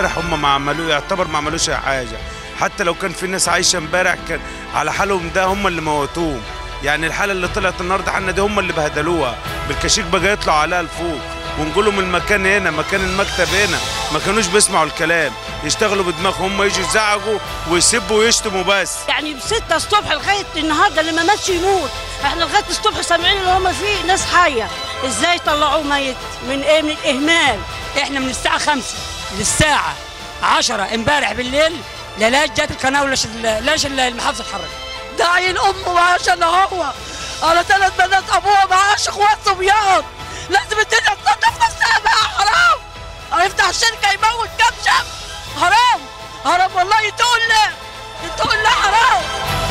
امبارح هم ما عملوا يعتبر ما عملوش اي حاجه حتى لو كان في ناس عايشه امبارح كان على حالهم ده هم اللي موتوهم يعني الحاله اللي طلعت النهارده حنا دي هم اللي بهدلوها بالكشيك بقى يطلعوا عليها لفوق ونقولوا من المكان هنا مكان المكتب هنا ما كانوش بيسمعوا الكلام يشتغلوا بدماغهم هم يجوا يزعجوا ويسبوا ويشتموا بس يعني بستة الصبح لغايه النهارده اللي ما ماتش يموت احنا لغايه الصبح سامعين اللي هم فيه ناس حيه ازاي طلعوه ميت من ايه من الاهمال احنا من الساعة خمسة للساعة عشرة امبارح بالليل لا لا جت القناة ولا لاش المحافظة اتحرك ده عين امه عشان هو على ثلاث بنات ابوها معاش اخوات صبيان لازم الدنيا تنضف نفسها بقى حرام هيفتح شركه يموت كام شاب حرام حرام والله يتقول له يتقول له حرام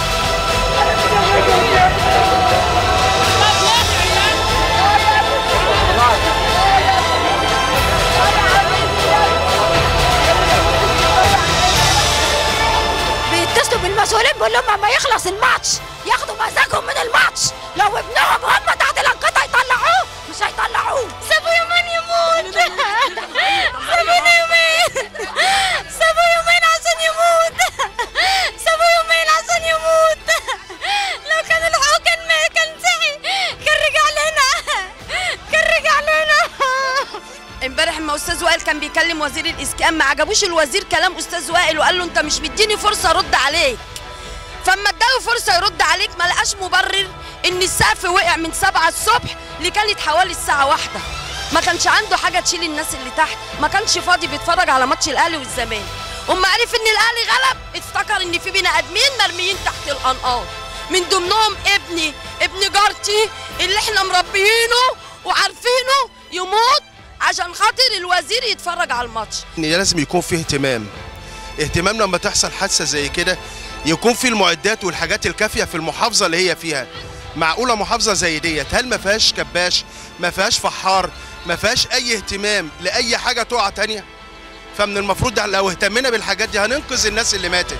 بيتصلوا بالمسؤولين بيقول لهم اما يخلص الماتش ياخدوا مزاجهم من الماتش لو ابنهم هم تحت الانقاض هيطلعوه مش هيطلعوه سيبوا يومين يموت سيبونا يومين سيبوا يومين عشان يموت سيبوا يومين عشان يموت لو كان الحقوق كان كان صحي كان رجع لنا كان رجع لنا امبارح اما استاذ وائل كان بيكلم وزير الاسكان ما عجبوش الوزير كلام استاذ وائل وقال له انت مش مديني فرصه ارد عليك فاما اداله فرصه يرد عليك ما لقاش مبرر ان السقف وقع من 7 الصبح لكانت حوالي الساعه واحدة ما كانش عنده حاجه تشيل الناس اللي تحت ما كانش فاضي بيتفرج على ماتش الاهلي والزمالك اما عرف ان الاهلي غلب افتكر ان في بني ادمين مرميين تحت الانقاض من ضمنهم ابني ابن جارتي اللي احنا مربيينه وعارفينه يموت عشان خاطر الوزير يتفرج على الماتش ان لازم يكون فيه اهتمام اهتمام لما تحصل حادثه زي كده يكون في المعدات والحاجات الكافيه في المحافظه اللي هي فيها معقوله محافظه زي ديت هل ما فيهاش كباش ما فيهاش فحار ما فيهاش اي اهتمام لاي حاجه تقع تانية فمن المفروض ده لو اهتمينا بالحاجات دي هننقذ الناس اللي ماتت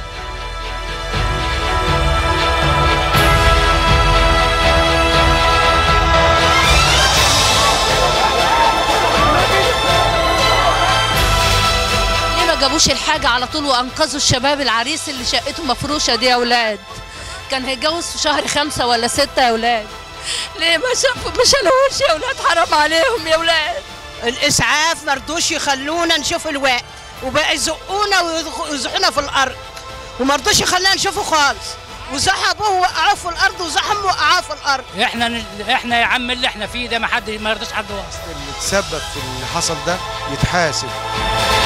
ليه ما جابوش الحاجة على طول وأنقذوا الشباب العريس اللي شقته مفروشة دي يا أولاد كان هيتجوز في شهر خمسة ولا ستة يا أولاد ليه ما شافوا ما شالوهوش يا أولاد حرام عليهم يا أولاد الاسعاف ما رضوش يخلونا نشوف الوقت وبقى يزقونا ويزحونا في الارض وما رضوش يخلونا نشوفه خالص وزحبوه وقعوه في الارض وزحموا وقعوه في الارض احنا احنا يا عم اللي احنا فيه ده ما حد ما يرضاش حد وسط اللي تسبب في اللي حصل ده يتحاسب